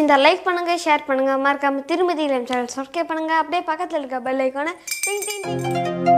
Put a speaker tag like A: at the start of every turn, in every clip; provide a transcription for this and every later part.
A: பிடிச்சிருந்தா லைக் பண்ணுங்க ஷேர் பண்ணுங்க மறக்காம திருமதி இளம் சேனல் சப்ஸ்கிரைப் பண்ணுங்க அப்படியே பக்கத்தில் இருக்க பெல் ஐக்கானை டிங் டிங் டிங்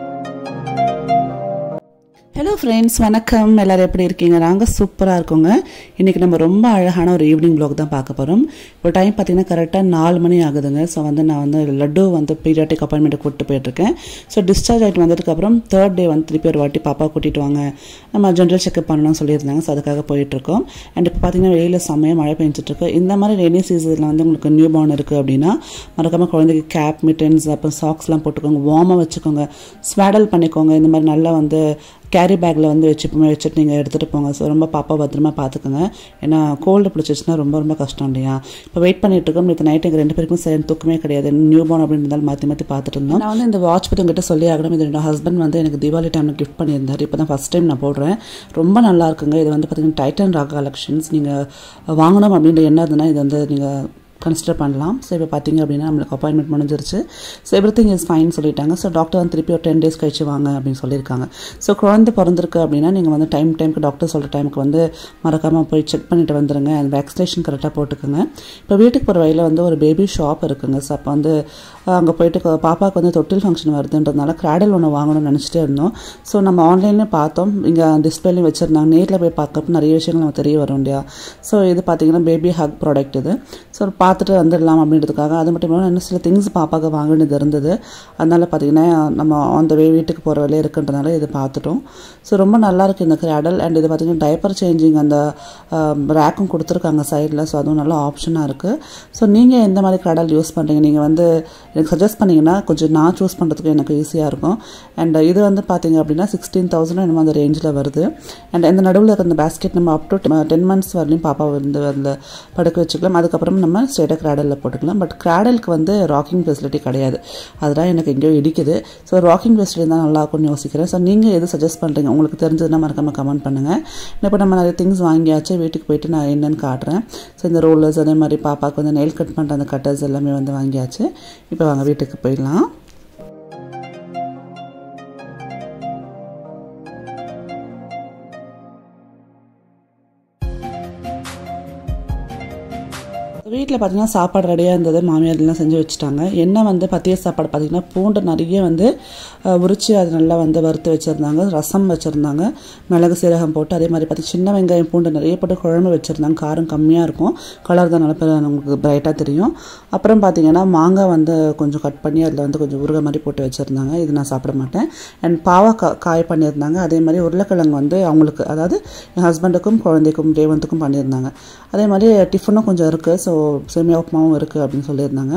B: ஹலோ ஃப்ரெண்ட்ஸ் வணக்கம் எல்லோரும் எப்படி இருக்கீங்க நாங்கள் சூப்பராக இருக்கோங்க இன்றைக்கி நம்ம ரொம்ப அழகான ஒரு ஈவினிங் ப்ளாக் தான் பார்க்க போகிறோம் இப்போ டைம் பார்த்தீங்கன்னா கரெக்டாக நாலு மணி ஆகுதுங்க ஸோ வந்து நான் வந்து லட்டு வந்து பீரியாட்டிக் அப்பாயின்மெண்ட்டு கூப்பிட்டு போயிட்டுருக்கேன் ஸோ டிஸ்சார்ஜ் ஆகிட்டு வந்ததுக்கப்புறம் தேர்ட் டே வந்து திருப்பி ஒரு வாட்டி பாப்பா கூட்டிகிட்டு வாங்க நம்ம ஜென்ரல் செக்அப் பண்ணணும்னு சொல்லியிருந்தாங்க ஸோ அதுக்காக போயிட்டுருக்கோம் அண்ட் இப்போ பார்த்தீங்கன்னா வெளியில் செம்மையாக மழை பெஞ்சிட்ருக்கு இந்த மாதிரி ரெய்னி சீசனில் வந்து உங்களுக்கு நியூ பார்ன் இருக்குது அப்படின்னா மறக்காமல் குழந்தைக்கு கேப் மிட்டன்ஸ் அப்புறம் சாக்ஸ்லாம் போட்டுக்கோங்க வார்மாக வச்சுக்கோங்க ஸ்வேடல் பண்ணிக்கோங்க இந்த மாதிரி நல்லா வந்து கேரி பேக்கில் வந்து வச்சுப்போமே வச்சுட்டு நீங்கள் எடுத்துகிட்டு போங்க ஸோ ரொம்ப பாப்பா பத்திரமா பார்த்துக்கோங்க ஏன்னா கோல்டு பிடிச்சிச்சுன்னா ரொம்ப ரொம்ப கஷ்டம் இல்லையா இப்போ வெயிட் பண்ணிட்டு இருக்கோம் நேற்று நைட் எங்கள் ரெண்டு பேருக்கும் சரி தூக்கமே கிடையாது நியூ பார்ன் அப்படின்னு இருந்தாலும் மாற்றி மாற்றி பார்த்துட்டு இருந்தோம் நான் வந்து இந்த வாட்ச் பற்றி உங்ககிட்ட சொல்லி ஆகணும் இது என்னோட ஹஸ்பண்ட் வந்து எனக்கு தீபாவளி டைமில் கிஃப்ட் பண்ணியிருந்தார் இப்போ தான் ஃபஸ்ட் டைம் நான் போடுறேன் ரொம்ப நல்லா இருக்குங்க இது வந்து பார்த்தீங்கன்னா டைட்டன் ராக் கலெக்ஷன்ஸ் நீங்கள் வாங்கணும் அப்படின்ற என்ன இருந்ததுன்னா இது வந்து நீங்கள் கன்சிடர் பண்ணலாம் ஸோ இப்போ பார்த்தீங்க அப்படின்னா நம்மளுக்கு அப்பாயின்மெண்ட் முடிஞ்சிருச்சு so everything is fine சொல்லிட்டாங்க ஸோ டாக்டர் வந்து திருப்பி ஒரு டென் டேஸ் கழிச்சு வாங்க அப்படின்னு சொல்லியிருக்காங்க ஸோ குழந்தை பிறந்திருக்கு அப்படின்னா நீங்கள் வந்து டைம் டைமுக்கு டாக்டர் சொல்கிற டைமுக்கு வந்து மறக்காமல் போய் செக் பண்ணிட்டு வந்துடுங்க அந்த வேக்சினேஷன் கரெக்டாக போட்டுக்கோங்க இப்போ வீட்டுக்கு போகிற வழியில் வந்து ஒரு பேபி ஷாப் இருக்குங்க ஸோ அப்போ வந்து அங்கே போயிட்டு கொ- பாப்பாவுக்கு வந்து தொட்டில் ஃபங்க்ஷன் வருதுன்றதுனால கிராடல் ஒன்று வாங்கணும்னு நினச்சிட்டே இருந்தோம் ஸோ நம்ம ஆன்லைன்லேயும் பார்த்தோம் இங்கே டிஸ்பிளேலையும் வச்சுருந்தாங்க நேரில் போய் பார்க்கப்ப நிறைய விஷயங்கள் நமக்கு தெரிய வரும் இல்லையா ஸோ இது பார்த்தீங்கன்னா பேபி ஹக் ப்ராடக்ட் இது ஸோ பார்த்துட்டு வந்துடலாம் அப்படின்றதுக்காக அது மட்டும் இல்லாமல் இன்னும் சில திங்ஸ் பாப்பாவுக்கு வாங்க வேண்டியது இருந்தது அதனால் பார்த்தீங்கன்னா நம்ம அந்த வே வீட்டுக்கு போகிற வழியே இருக்குன்றதுனால இது பார்த்துட்டோம் ஸோ ரொம்ப நல்லா இருக்கு இந்த கிராடல் அண்ட் இது பார்த்தீங்கன்னா டைப்பர் சேஞ்சிங் அந்த ரேக்கும் கொடுத்துருக்காங்க சைடில் ஸோ அதுவும் நல்ல ஆப்ஷனாக இருக்குது ஸோ நீங்கள் எந்த மாதிரி கிராடல் யூஸ் பண்ணுறீங்க நீங்கள் வந்து எனக்கு சஜஸ்ட் பண்ணிங்கன்னா கொஞ்சம் நான் சூஸ் பண்ணுறதுக்கு எனக்கு ஈஸியாக இருக்கும் அண்ட் இது வந்து பார்த்தீங்க அப்படின்னா சிக்ஸ்டீன் தௌசண்ட் என்னமோ அந்த ரேஞ்சில் வருது அண்ட் இந்த நடுவில் இருக்கிற இந்த பேஸ்கெட் நம்ம அப் டு டென் மந்த்ஸ் வரலையும் பாப்பா வந்து அதில் படுக்க வச்சுக்கலாம் அதுக்கப்புறம் நம்ம ஸ்டேட்டாக கிராடலில் போட்டுக்கலாம் பட் கிராடலுக்கு வந்து ராக்கிங் ஃபெசிலிட்டி கிடையாது அதெல்லாம் எனக்கு எங்கேயோ இடிக்குது ஸோ ராக்கிங் ஃபெசிலிட்டி தான் நல்லா இருக்கும்னு யோசிக்கிறேன் ஸோ நீங்கள் எது சஜஸ்ட் பண்ணுறீங்க உங்களுக்கு தெரிஞ்சதுன்னா மறக்காம கமெண்ட் பண்ணுங்கள் இப்போ நம்ம நிறைய திங்ஸ் வாங்கியாச்சு வீட்டுக்கு போயிட்டு நான் என்னென்னு காட்டுறேன் ஸோ இந்த ரோலர்ஸ் அதே மாதிரி பாப்பாவுக்கு வந்து நெயில் கட் பண்ணுற அந்த கட்டர்ஸ் எல்லாமே வந்து வாங்கியாச்சு இப்போ வாங்க வீட்டுக்கு போயிடலாம் வீட்டில் பார்த்தீங்கன்னா சாப்பாடு ரெடியாக இருந்தது மாமியார் எல்லாம் செஞ்சு வச்சுட்டாங்க எண்ணெய் வந்து பத்திய சாப்பாடு பார்த்தீங்கன்னா பூண்டு நிறைய வந்து அஹ், உரிச்சு அது நல்லா வந்து வறுத்து வச்சுருந்தாங்க ரசம் வச்சுருந்தாங்க மிளகு சீரகம் போட்டு அதே மாதிரி பார்த்து சின்ன வெங்காயம் பூண்டு நிறைய போட்டு குழம்பு வச்சுருந்தாங்க காரம் கம்மியாக இருக்கும் கலர் தான் நல்லா பெ- நமக்கு பிரைட்டாக தெரியும் அப்புறம் பார்த்தீங்கன்னா மாங்காய் வந்து கொஞ்சம் கட் பண்ணி அதில் வந்து கொஞ்சம் உருகை மாதிரி போட்டு வச்சுருந்தாங்க இது நான் சாப்பிட மாட்டேன் அண்ட் பாவக்காய் காய் பண்ணியிருந்தாங்க அதே மாதிரி உருளைக்கிழங்கு வந்து அவங்களுக்கு அதாவது என் ஹஸ்பண்டுக்கும் குழந்தைக்கும் ரேவந்துக்கும் பண்ணியிருந்தாங்க அதே மாதிரி டிஃபனும் கொஞ்சம் இருக்குது ஸோ சேமியா உப்புமாவும் இருக்குது அப்படின்னு சொல்லியிருந்தாங்க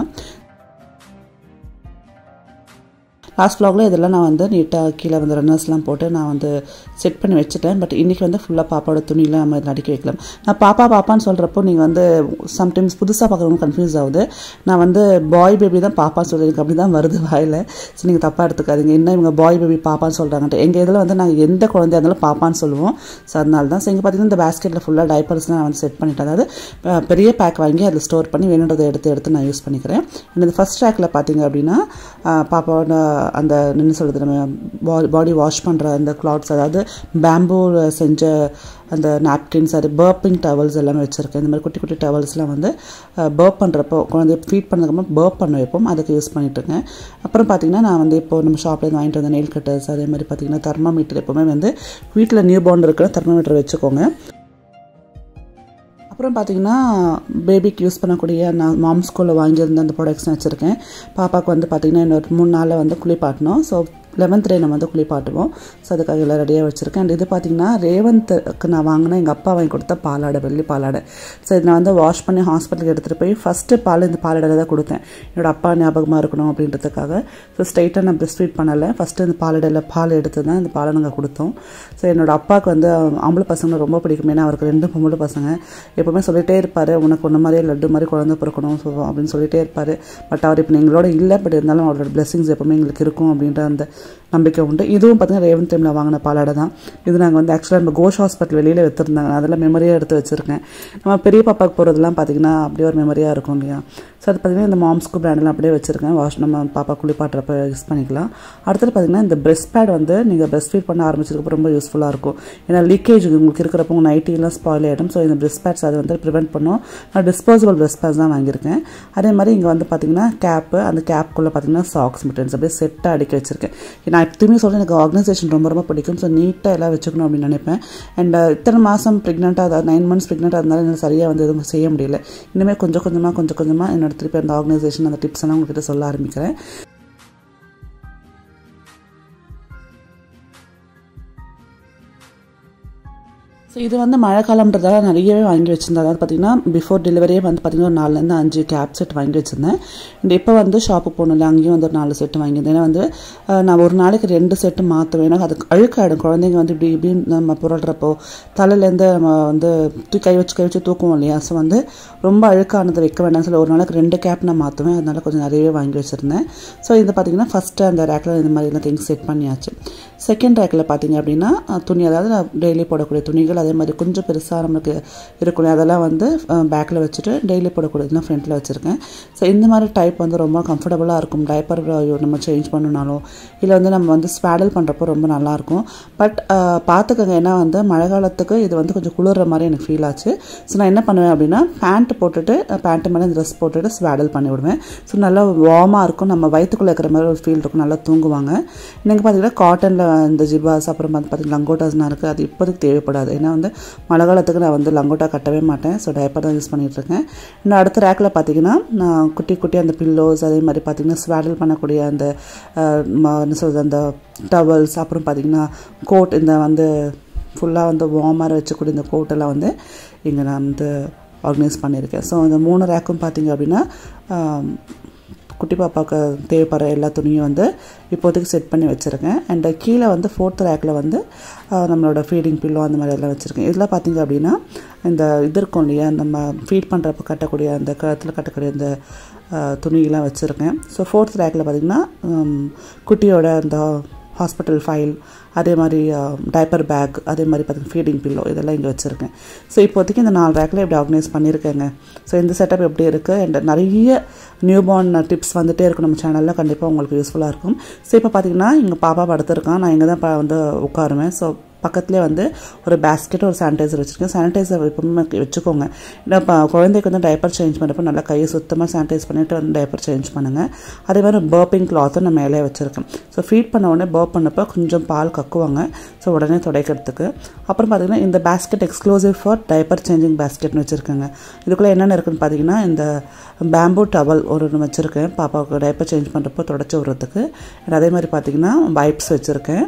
B: லாஸ்ட் vlogல இதெல்லாம் நான் வந்து நீட்டாக கீழே வந்து ரன்னர்ஸ்லாம் போட்டு நான் வந்து செட் பண்ணி வச்சுட்டேன் பட் இன்றைக்கி வந்து ஃபுல்லாக பாப்பாவோட துணியெலாம் நம்ம இதில் அடுக்கி வைக்கலாம் நான் பாப்பா பாப்பான்னு சொல்கிறப்போ நீங்கள் வந்து சம்டைம்ஸ் புதுசாக பார்க்குறவங்க கன்ஃபியூஸ் ஆகுது நான் வந்து பாய் பேபி தான் பாப்பா சொல்லியிருக்கேன் அப்படி தான் வருது வாயில் ஸோ நீங்கள் தப்பாக எடுத்துக்காதீங்க என்ன இவங்க பாய் பேபி பாப்பான்னு சொல்கிறாங்கன்ட்டு எங்கள் இதில் வந்து நாங்கள் எந்த குழந்தையா இருந்தாலும் பாப்பான்னு சொல்லுவோம் ஸோ அதனால தான் ஸோ இங்கே பார்த்தீங்கன்னா இந்த பேஸ்கெட்டில் ஃபுல்லாக டைப்பர்ஸ்லாம் நான் வந்து செட் பண்ணிட்டேன் அதாவது அஹ், பெரிய பேக் வாங்கி அதில் ஸ்டோர் பண்ணி வேணுன்றதை எடுத்து எடுத்து நான் யூஸ் பண்ணிக்கிறேன் And இந்த ஃபஸ்ட் ரேக்கில் பார்த்தீங்க அப்படின்னா அஹ், பாப்பாவோட அந்த என்ன சொல்கிறது நம்ம பாடி வாஷ் பண்ணுற அந்த கிளாத்ஸ் அதாவது பேம்பூ செஞ்ச அந்த நாப்கின்ஸ் அது பர்ப்பிங் டவல்ஸ் எல்லாமே வச்சுருக்கேன் இந்த மாதிரி குட்டி குட்டி டவல்ஸ்லாம் வந்து பர்ப் பண்ணுறப்போ குழந்தைய ஃபீட் பண்ணதுக்கப்புறம் பர்ப் பண்ண வைப்போம் அதுக்கு யூஸ் பண்ணிட்டுருக்கேன் அப்புறம் பார்த்தீங்கன்னா நான் வந்து இப்போ நம்ம ஷாப்லேருந்து வாங்கிட்டு வந்த நெயில் கட்டர்ஸ் அதே மாதிரி பார்த்தீங்கன்னா தெர்மாமீட்டர் எப்போவுமே வந்து வீட்டில் நியூ பார்ன் இருக்கிற தெர்மாமீட்டர் வச்சுக்கோங்க அப்புறம் பார்த்தீங்கன்னா பேபிக்கு யூஸ் பண்ணக்கூடிய நான் மாம் ஸ்கூலில் வாங்கியிருந்த அந்த ப்ராடக்ட்ஸ் வச்சுருக்கேன் பாப்பாவுக்கு வந்து பார்த்தீங்கன்னா இன்னொரு மூணு நாளில் வந்து குளிப்பாட்டணும் ஸோ லெவன்த் டே நம்ம வந்து குளிப்பாட்டுவோம் ஸோ அதுக்காக எல்லாம் ரெடியாக வச்சுருக்கேன் அண்ட் இது பார்த்தீங்கன்னா ரேவந்த்க்கு நான் வாங்கின எங்கள் அப்பா வாங்கி கொடுத்த பாலாடை வெள்ளி பாலாடை ஸோ இதை நான் வந்து வாஷ் பண்ணி ஹாஸ்பிட்டலுக்கு எடுத்துகிட்டு போய் ஃபஸ்ட்டு பால் இந்த பாலாடையில் தான் கொடுத்தேன் என்னோட அப்பா ஞாபகமாக இருக்கணும் அப்படின்றதுக்காக ஸோ ஸ்ட்ரைட்டாக நான் பிரஸ்ட் ஃபீட் பண்ணலை ஃபஸ்ட்டு இந்த பாலாடையில் பால் எடுத்து தான் இந்த பாலை நாங்கள் கொடுத்தோம் ஸோ என்னோட அப்பாவுக்கு வந்து ஆம்பளை பசங்களை ரொம்ப பிடிக்கும் ஏன்னா அவருக்கு ரெண்டு பொம்பளை பசங்க எப்பவுமே சொல்லிட்டே இருப்பார் உனக்கு ஒன்று மாதிரியே லட்டு மாதிரி குழந்தை பிறக்கணும் ஸோ அப்படின்னு சொல்லிட்டே இருப்பார் பட் அவர் இப்போ எங்களோட இல்லை பட் இருந்தாலும் அவரோட பிளெஸிங்ஸ் எப்பவுமே எங்களுக்கு இருக்கும் அப்படின்ற அந்த நம்பிக்கை உண்டு இதுவும் பார்த்தீங்கன்னா ரேவன் டைமில் வாங்கின பாலாடை தான் இது நாங்கள் வந்து ஆக்சுவலாக நம்ம கோஷ் ஹாஸ்பிட்டல் வெளியில் எடுத்திருந்தாங்க அதெல்லாம் மெமரியாக எடுத்து வச்சுருக்கேன் நம்ம பெரிய பாப்பாவுக்கு போகிறதுலாம் பார்த்தீங்கன்னா அப்படியே ஒரு மெமரியாக இருக்கும் இல்லையா ஸோ அது பார்த்திங்கன்னா இந்த மாம்ஸ்க்கு பிராண்டெலாம் அப்படியே வச்சுருக்கேன் வாஷ் நம்ம பாப்பா குளிப்பாட்டுறப்ப யூஸ் பண்ணிக்கலாம் அடுத்தது பார்த்திங்கன்னா இந்த பிரெஸ்ட் பேட் வந்து நீங்கள் பிரெஸ்ட் ஃபீட் பண்ண ஆரம்பிச்சதுக்கு ரொம்ப யூஸ்ஃபுல்லாக இருக்கும் ஏன்னா லீக்கேஜ் உங்களுக்கு இருக்கிறப்போ உங்கள் நைட்டிலாம் ஸ்பாயில் ஆகிடும் ஸோ இந்த பிரெஸ்ட் பேட்ஸ் அதை வந்து ப்ரிவெண்ட் பண்ணும் நான் டிஸ்போசபிள் பிரெஸ்ட் பேட்ஸ் தான் வாங்கியிருக்கேன் அதே மாதிரி இங்கே வந்து பார்த்திங்கன்னா கேப்பு அந்த கேப்புக்குள்ளே பார்த்திங்கன்னா சாக்ஸ் மிட்டன்ஸ் அப்படியே செட்டாக அடிக்க வச்சுருக்கேன் நான் எப்பயுமே சொல்கிறேன் எனக்கு ஆர்கனைசேஷன் ரொம்ப ரொம்ப பிடிக்கும் ஸோ நீட்டாக எல்லாம் வச்சுக்கணும் அப்படின்னு நினைப்பேன் அண்ட் இத்தனை மாதம் ப்ரெக்னெண்ட்டாக அதாவது நைன் மந்த்ஸ் ப்ரெக்னெண்ட்டாக இருந்தாலும் என்னால் சரியாக வந்து எதுவும் செய்ய முடியல இனிமேல் கொஞ்சம் கொஞ்சமாக கொஞ்சம் கொஞ்சமாக என்னோட திருப்பி அந்த ஆர்கனைசேஷன் அந்த டிப்ஸ் எல்லாம் உங்ககிட்ட சொல்ல ஆரம்பிக்கிறேன் ஸோ இது வந்து மழை காலம்ன்றதால நிறையவே வாங்கி வச்சிருந்தேன் அதாவது பார்த்தீங்கன்னா பிஃபோர் டெலிவரியே வந்து பார்த்தீங்கன்னா ஒரு நாலுலேருந்து அஞ்சு கேப் செட் வாங்கி வச்சிருந்தேன் அண்ட் இப்போ வந்து ஷாப்புக்கு போகணும்ல அங்கேயும் வந்து ஒரு நாலு செட்டு வாங்கியிருந்தேன் ஏன்னா வந்து அஹ், நான் ஒரு நாளைக்கு ரெண்டு செட்டு மாற்றுவேன் ஏன்னா அது அழுக்காயிடும் குழந்தைங்க வந்து இப்படி இப்படி நம்ம புரள்றப்போ தலையிலேருந்து நம்ம வந்து தூக்கி கை வச்சு கை வச்சு தூக்குவோம் இல்லையா ஸோ வந்து ரொம்ப அழுக்கானதை வைக்க வேண்டாம்னு சொல்லி ஒரு நாளைக்கு ரெண்டு கேப் நான் மாற்றுவேன் அதனால கொஞ்சம் நிறையவே வாங்கி வச்சுருந்தேன் ஸோ இது பார்த்தீங்கன்னா ஃபஸ்ட்டு அந்த ரேக்கில் இந்த மாதிரிலாம் திங்ஸ் செட் பண்ணியாச்சு செகண்ட் ரேக்கில் பார்த்தீங்க அப்படின்னா அஹ், துணி அதாவது நான் டெய்லி போடக்கூடிய துணிகள் அதே மாதிரி கொஞ்சம் பெருசாக நமக்கு இருக்கும் அதெல்லாம் வந்து பேக்கில் வச்சுட்டு டெய்லி போடக்கூடியதுலாம் ஃப்ரண்ட்டில் வச்சுருக்கேன் ஸோ இந்த மாதிரி டைப் வந்து ரொம்ப கம்ஃபர்டபுளாக இருக்கும் டைப்பர் நம்ம சேஞ்ச் பண்ணணுனாலும் இல்லை வந்து நம்ம வந்து ஸ்வாடல் பண்ணுறப்போ ரொம்ப நல்லாயிருக்கும் பட் பார்த்துக்கோங்க ஏன்னா வந்து மழை காலத்துக்கு இது வந்து கொஞ்சம் குளிர்ற மாதிரி எனக்கு ஃபீல் ஆச்சு ஸோ நான் என்ன பண்ணுவேன் அப்படின்னா பேண்ட் போட்டுட்டு பேண்ட்டு மேலே ட்ரெஸ் போட்டுட்டு ஸ்வாடல் பண்ணி விடுவேன் ஸோ நல்லா வார்மாக இருக்கும் நம்ம வயிற்றுக்குள்ளே இருக்கிற மாதிரி ஒரு ஃபீல் இருக்கும் நல்லா தூங்குவாங்க நீங்கள் பார்த்தீங்கன்னா காட்டனில் இந்த ஜிபாஸ் அப்புறம் வந்து பார்த்தீங்கன்னா லங்கோட்டாஸ்லாம் இருக்குது அது இப்போதைக்கு தேவைப்படாது ஏன்னா வந்து மழை காலத்துக்கு நான் வந்து லங்கோட்டா கட்டவே மாட்டேன் ஸோ டைப்பர் தான் யூஸ் பண்ணிகிட்ருக்கேன் இன்னும் அடுத்த ரேக்கில் பார்த்தீங்கன்னா நான் குட்டி குட்டி அந்த பில்லோஸ் அதே மாதிரி பார்த்தீங்கன்னா ஸ்வாடல் பண்ணக்கூடிய அந்த அஹ், ம- என்ன சொல்கிறது அந்த டவல்ஸ் அப்புறம் பார்த்தீங்கன்னா கோட் இந்த வந்து ஃபுல்லாக வந்து வார்மாக வச்சக்கூடிய இந்த கோட்டெல்லாம் வந்து இங்கே நான் வந்து ஆர்கனைஸ் பண்ணியிருக்கேன் ஸோ இந்த மூணு ரேக்கும் பார்த்தீங்க அப்படின்னா ஆம், குட்டி பாப்பாவுக்கு தேவைப்படுற எல்லா துணியும் வந்து இப்போதைக்கு செட் பண்ணி வச்சுருக்கேன் அண்ட் கீழே வந்து ஃபோர்த் ரேக்கில் வந்து ஆஹ், நம்மளோட ஃபீடிங் பில்லோ அந்த மாதிரி எல்லாம் வச்சுருக்கேன் இதெல்லாம் பார்த்தீங்க அப்படின்னா இந்த இது இருக்கும் இல்லையா நம்ம ஃபீட் பண்ணுறப்ப கட்டக்கூடிய அந்த கழுத்தில் கட்டக்கூடிய இந்த ஆஹ், துணியெல்லாம் வச்சுருக்கேன் ஸோ ஃபோர்த் ரேக்கில் பார்த்திங்கன்னா ஹம், குட்டியோட அந்த ஹாஸ்பிட்டல் ஃபைல் அதே மாதிரி டைப்பர் பேக் அதே மாதிரி பார்த்தீங்கன்னா ஃபீடிங் பில்லோ இதெல்லாம் இங்கே வச்சுருக்கேன் ஸோ இப்போதைக்கு இந்த நாலு ரேக்கில் இப்படி ஆர்கனைஸ் பண்ணியிருக்கேங்க ஸோ இந்த செட்டப் எப்படி இருக்குது அண்ட் நிறைய நியூ பார்ன் டிப்ஸ் வந்துட்டே இருக்கும் நம்ம சேனலில் கண்டிப்பாக உங்களுக்கு யூஸ்ஃபுல்லாக இருக்கும் ஸோ இப்போ பார்த்தீங்கன்னா இங்கே பாப்பா படுத்திருக்கான் நான் இங்கே தான் ப- வந்து உட்காருவேன் ஸோ பக்கத்துலேயே வந்து ஒரு பேஸ்கெட் ஒரு சானிடைசர் வச்சுருக்கேன் சானிடைசர் எப்பவுமே வச்சுக்கோங்க ஏன்னா இப்போ குழந்தைக்கு வந்து டைப்பர் சேஞ்ச் பண்ணுறப்ப நல்லா கையை சுத்தமாக சானிடைஸ் பண்ணிவிட்டு வந்து டைப்பர் சேஞ்ச் பண்ணுங்கள் அதே மாதிரி பர்பிங் கிளாத்தும் நான் மேலே வச்சுருக்கேன் ஸோ ஃபீட் பண்ண உடனே பர்ப் பண்ணப்போ கொஞ்சம் பால் கக்குவாங்க ஸோ உடனே துடைக்கிறதுக்கு அப்புறம் பார்த்தீங்கன்னா இந்த basket exclusive for diaper changing பேஸ்கெட்னு வச்சுருக்கேங்க இதுக்குள்ளே என்னென்ன இருக்குன்னு பார்த்தீங்கன்னா இந்த பேம்பூ டவல் ஒரு ஒன்று வச்சுருக்கேன் பாப்பாவுக்கு டைப்பர் சேஞ்ச் பண்ணுறப்போ தொடச்சி விட்றதுக்கு And அதே மாதிரி பார்த்தீங்கன்னா வைப்ஸ் வச்சுருக்கேன்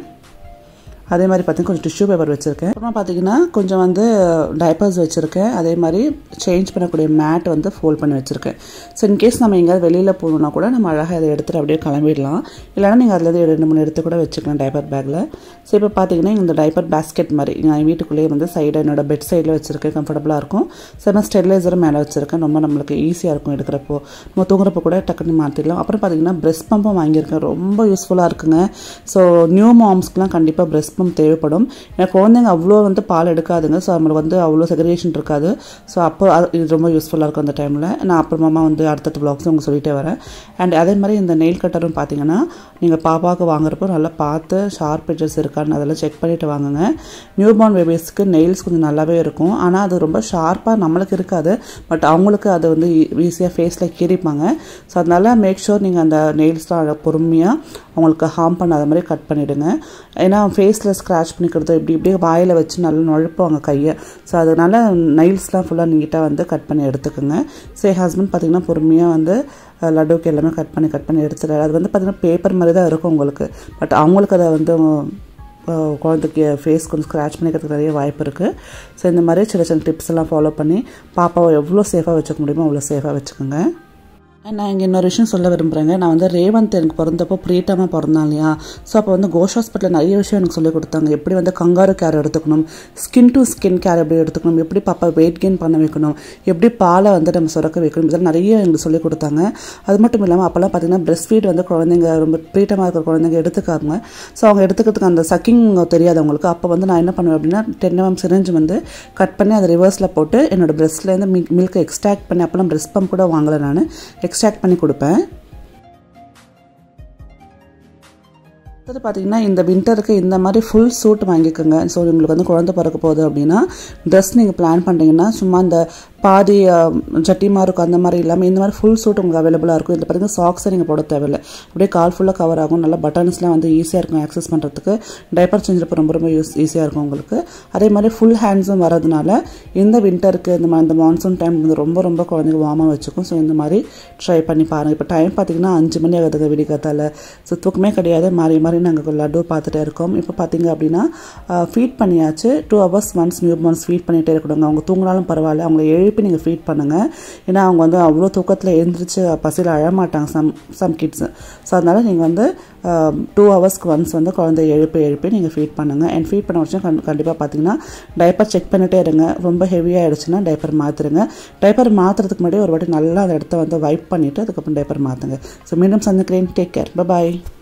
B: அதே மாதிரி பார்த்தீங்கன்னா கொஞ்சம் டிஷ்யூ பேப்பர் வச்சுருக்கேன் அப்புறமா பார்த்தீங்கன்னா கொஞ்சம் வந்து டைப்பர்ஸ் வச்சுருக்கேன் அதே மாதிரி சேஞ்ச் பண்ணக்கூடிய மேட் வந்து ஃபோல்ட் பண்ணி வச்சுருக்கேன் ஸோ இன்கேஸ் நம்ம எங்கேயாவது வெளியில் போகணுன்னா கூட நம்ம அழகாக அதை எடுத்துகிட்டு அப்படியே கிளம்பிடலாம் இல்லைனா நீங்கள் அதில் இருந்து ரெண்டு மூணு எடுத்து கூட வச்சுக்கலாம் டைப்பர் பேக்கில் ஸோ இப்போ பார்த்தீங்கன்னா இந்த டைப்பர் பேஸ்கெட் மாதிரி நான் வீட்டுக்குள்ளேயே வந்து சைடு என்னோட பெட் சைடில் வச்சுருக்கேன் கம்ஃபர்டபுளாக இருக்கும் ஸோ நான் ஸ்டெரிலைசரும் மேலே வச்சுருக்கேன் ரொம்ப நம்மளுக்கு ஈஸியாக இருக்கும் எடுக்கிறப்போ நம்ம தூங்குறப்போ கூட டக்குன்னு மாற்றிடலாம் அப்புறம் பார்த்தீங்கன்னா பிரெஸ்ட் பம்பும் வாங்கியிருக்கேன் ரொம்ப யூஸ்ஃபுல்லாக இருக்குங்க ஸோ நியூ மாம்ஸ்க்குலாம் கண்டிப்பாக பிரெஸ்ட் பம்ப் தேவைப்படும் ஏன்னா குழந்தைங்க அவ்வளோ வந்து பால் எடுக்காதுங்க ஸோ நம்மளுக்கு வந்து அவ்வளோ செக்ரேஷன் இருக்காது ஸோ அப்போ அது- இது ரொம்ப யூஸ்ஃபுல்லாக இருக்கும் அந்த டைமில் நான் அப்புறமா வந்து அடுத்தடுத்த ப்ளாக்ஸும் உங்களுக்கு சொல்லிட்டே வரேன் அண்ட் அதே மாதிரி இந்த நெயில் கட்டரும் பார்த்தீங்கன்னா நீங்கள் பாப்பாவுக்கு வாங்குறப்போ நல்லா பார்த்து ஷார்ப் எட்ஜஸ் இருக்கான்னு அதெல்லாம் செக் பண்ணிட்டு வாங்குங்க நியூ பார்ன் பேபிஸ்க்கு நெயில்ஸ் கொஞ்சம் நல்லாவே இருக்கும் ஆனால் அது ரொம்ப ஷார்ப்பாக நம்மளுக்கு இருக்காது பட் அவங்களுக்கு அது வந்து ஈஸியாக ஃபேஸில் கீறிப்பாங்க ஸோ அதனால மேக் ஷூர் நீங்கள் அந்த நெயில்ஸ்லாம் பொறுமையாக அவங்களுக்கு ஹார்ம் பண்ணாத மாதிரி கட் பண்ணிவிடுங்க ஏன்னா ஃபேஸில் ஸ்க்ராட்ச் பண்ணிக்கிறது இப்படி இப்படியே வாயில் வச்சு நல்லா நுழைப்பாங்க கையை ஸோ அதனால நைல்ஸ்லாம் ஃபுல்லாக நீட்டாக வந்து கட் பண்ணி எடுத்துக்கோங்க ஸோ என் ஹஸ்பண்ட் பார்த்திங்கன்னா பொறுமையாக வந்து அஹ், லட்டுக்கு எல்லாமே கட் பண்ணி கட் பண்ணி எடுத்துட்டாரு அது வந்து பார்த்திங்கன்னா பேப்பர் மாதிரி தான் இருக்கும் உங்களுக்கு பட் அவங்களுக்கு அதை வந்து அஹ், குழந்தைக்கு ஃபேஸ் கொஞ்சம் ஸ்க்ராட்ச் பண்ணிக்கிறதுக்கு நிறைய வாய்ப்பு இருக்குது ஸோ இந்த மாதிரி சின்ன சின்ன டிப்ஸ் எல்லாம் ஃபாலோ பண்ணி பாப்பாவை எவ்வளோ சேஃபாக வச்சுக்க முடியுமோ அவ்வளோ சேஃபாக வச்சுக்கோங்க நான் இங்கே இன்னொரு விஷயம் சொல்ல விரும்புகிறேங்க நான் வந்து ரேவந்த் எனக்கு பிறந்தப்போ ப்ரீட்டமாக பிறந்தான் இல்லையா ஸோ அப்போ வந்து கோஷ் ஹாஸ்பிட்டலில் நிறைய விஷயம் எனக்கு சொல்லிக் கொடுத்தாங்க எப்படி வந்து கங்காரு கேர் எடுத்துக்கணும் ஸ்கின் டு ஸ்கின் கேர் எப்படி எடுத்துக்கணும் எப்படி பாப்பா வெயிட் கெயின் பண்ண வைக்கணும் எப்படி பாலை வந்து நம்ம சுரக்க வைக்கணும் இதெல்லாம் நிறைய எங்களுக்கு சொல்லிக் கொடுத்தாங்க அது மட்டும் இல்லாமல் அப்போல்லாம் பார்த்தீங்கன்னா பிரஸ்ட் ஃபீட் வந்து குழந்தைங்க ரொம்ப ப்ரீட்டமாக இருக்கிற குழந்தைங்க எடுத்துக்காங்க ஸோ அவங்க எடுத்துக்கிறதுக்கு அந்த சக்கிங் தெரியாது அவங்களுக்கு அப்போ வந்து நான் என்ன பண்ணுவேன் அப்படின்னா டென் எம்எம் சிரிஞ்சு வந்து கட் பண்ணி அதை ரிவர்ஸில் போட்டு என்னோட பிரஸ்ட்லேருந்து மில்க் மில்கை எக்ஸ்ட்ராக்ட் பண்ணி அப்போல்லாம் பிரஸ்ட் பம்ப் கூட வாங்கலை நான் எக்ஸ்ட்ராக்ட் பண்ணி கொடுப்பேன் அடுத்தது பார்த்தீங்கன்னா இந்த வின்டருக்கு இந்த மாதிரி ஃபுல் சூட் வாங்கிக்கோங்க ஸோ உங்களுக்கு வந்து குழந்தை பிறக்க போகுது அப்படின்னா ட்ரெஸ் நீங்கள் பிளான் பண்ணுறீங்கன்னா சும்மா இந்த பாதி ஜட்டிமா இருக்கும் அந்த மாதிரி இல்லாமல் இந்த மாதிரி ஃபுல் சூட் உங்களுக்கு அவைலபிளாக இருக்கும் இதில் பார்த்தீங்கன்னா சாக்ஸை நீங்கள் போட தேவையில்லை அப்படியே கால் ஃபுல்லாக கவர் ஆகும் நல்லா பட்டன்ஸ்லாம் வந்து ஈஸியாக இருக்கும் ஆக்சஸ் பண்ணுறதுக்கு டைப்பர் சேஞ்சப்போ ரொம்ப ரொம்ப யூஸ் ஈஸியாக இருக்கும் உங்களுக்கு அதே மாதிரி ஃபுல் ஹேண்ட்ஸும் வரதுனால இந்த வின்டருக்கு இந்த மாதிரி இந்த மான்சூன் டைம் வந்து ரொம்ப ரொம்ப குழந்தைங்க வார்மாக வச்சுக்கும் ஸோ இந்த மாதிரி ட்ரை பண்ணி பாருங்கள் இப்போ டைம் பார்த்தீங்கன்னா அஞ்சு மணி ஆகுதுங்க விடிகாத்தால ஸோ தூக்கமே கிடையாது மாறி மாறி நாங்கள் லட்டு பார்த்துட்டே இருக்கோம் இப்போ பார்த்தீங்க அப்படின்னா ஃபீட் பண்ணியாச்சு two hours once new months feed பண்ணிகிட்டே இருக்கணுங்க அவங்க தூங்கினாலும் பரவாயில்ல அவங்கள எழுப்பி நீங்கள் ஃபீட் பண்ணுங்கள் ஏன்னா அவங்க வந்து அவ்வளோ தூக்கத்தில் எழுந்திரிச்சு பசியில் அழமாட்டாங்க சம் சம் கிட்ஸு ஸோ அதனால் நீங்கள் வந்து டூ ஹவர்ஸ்க்கு ஒன்ஸ் வந்து குழந்தைய எழுப்பி எழுப்பி நீங்கள் ஃபீட் பண்ணுங்கள் அண்ட் ஃபீட் பண்ண வச்சு கண் கண்டிப்பாக பார்த்தீங்கன்னா டைப்பர் செக் பண்ணிட்டே இருங்க ரொம்ப ஹெவியாகிடுச்சுன்னா டைப்பர் மாற்றுருங்க டைப்பர் மாற்றுறதுக்கு முன்னாடி ஒரு வாட்டி நல்லா அந்த இடத்த வந்து வைப் பண்ணிவிட்டு அதுக்கப்புறம் டைப்பர் மாற்றுங்க ஸோ மீண்டும் சந்திக்கிறேன் டேக் கேர் பாய்